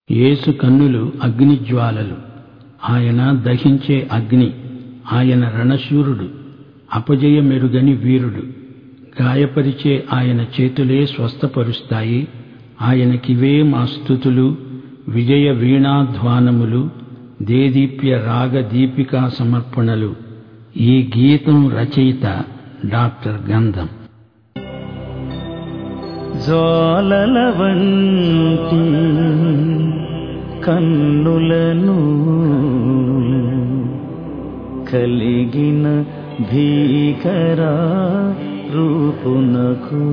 యేసు కన్నులు అగ్నిజ్వాలలు ఆయన దహించే అగ్ని ఆయన రణశూరుడు అపజయమెరుగని వీరుడు గాయపరిచే ఆయన చేతులే స్వస్థపరుస్తాయి ఆయనకివే మా స్తుతులు విజయ వీణాధ్వానములు దేదీప్య రాగ దీపికా సమర్పణలు ఈ గీతం రచయిత డాక్టర్ గంధం జ్వాలల వంటి కన్నులను కలిగిన భీకర రూపునకు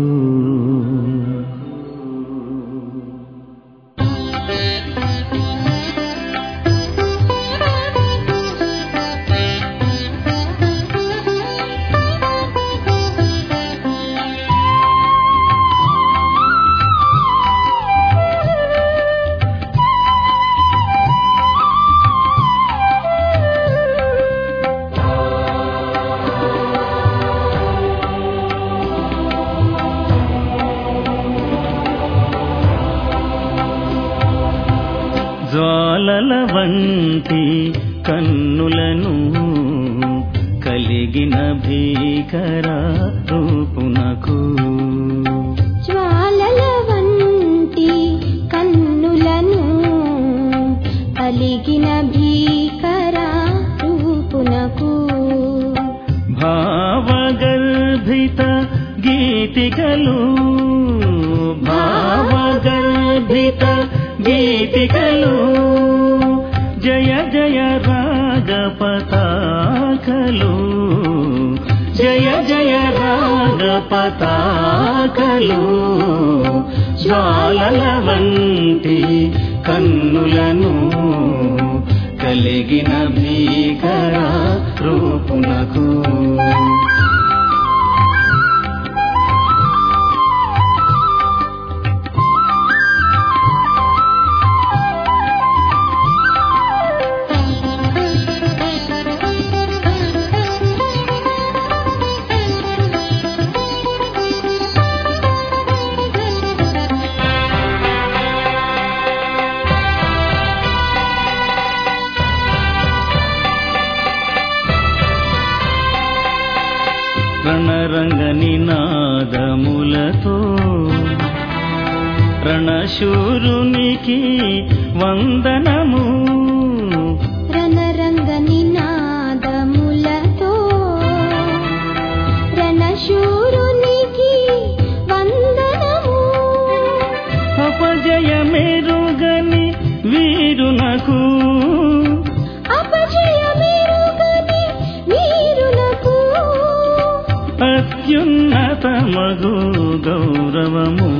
జ్వాలల వంటి కన్నులను కలిగిన భీకర రూపునకు జ్వాలల వంటి కన్నులను కలిగిన భీకర రూపునకు భావగర్భిత గీతికలు భావగర్భిత గీతికలు జయ జయ రాగ పతాకలు జయ జయ రాగ పతాకలు జ్వాలల వంటి కన్నులను కలిగిన భీకర రూపునకు రణరంగ నినాదములతో రణశూరునికి వందనము రణరంగ నినాదములతో రణశూరునికి వందనము అపజయమెరుగని వీరునకు అపజయమెరుగని వీరులకు అత్యున్నత మగు గౌరవము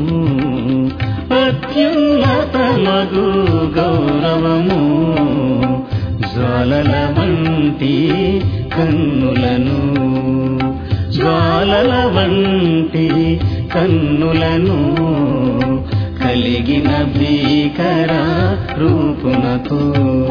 అత్యున్నత మగు గౌరవము జ్వాలల వంటి కన్నులను జ్వాలల వంటి కన్నులను కలిగిన భీకర రూపునకు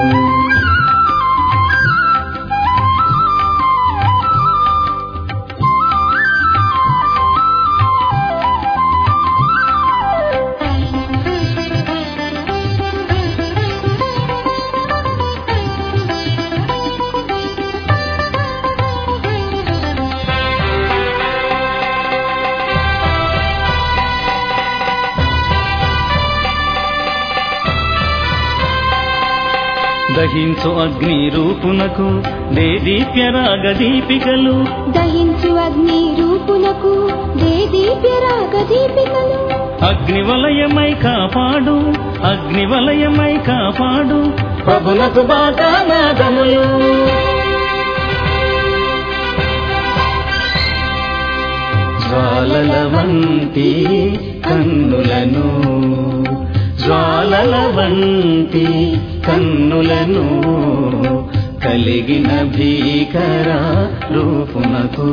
దహించు అగ్ని రూపునకు దేదీప్య రాగ దీపికలు దహించు అగ్ని రూపునకు దేదీప్య రాగ దీపికలు అగ్నివలయమై కాపాడు అగ్నివలయమై కాపాడు ప్రభునకు బాగా నాదములు జ్వాలల వంటి కన్నులను జ్వాలల వంటి కన్నులను కలిగిన భీకర రూపునకు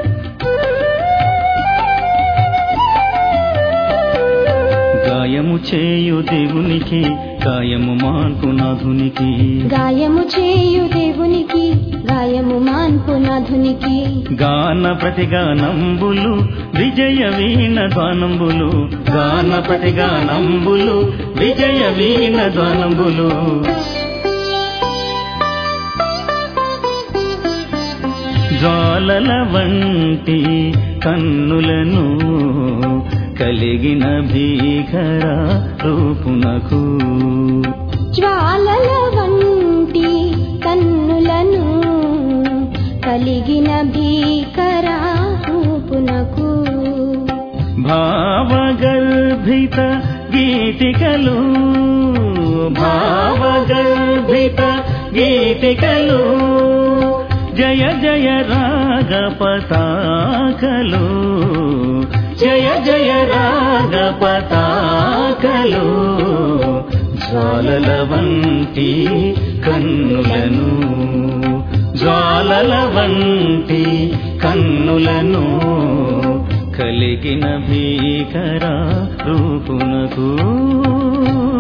గాయము చేయు దేవునికి కాయము మాన్పు నాథునికి గాయము చేయు దేవునికి గాయము మాన్పు నాథునికి గాన ప్రతిగానంబులు విజయ వీణ ధ్వానంబులు గాన ప్రతిగానంబులు విజయ వీణ ధ్వానంబులు జ్వాలల వంటి కన్నులను కలిగిన భీకర రూపునకు జ్వాలల వంటి కన్నులను కలిగిన భీకర రూపునకు భావగర్భిత గీతికలు భావగర్భిత గీతికలు జయ జయ రాగ పతాకలు జయ జయ రాగ పతాకలు జ్వాలల వంటి కన్నులను జ్వాలల వంటి కన్నులను కలిగిన భీకర రూపునకు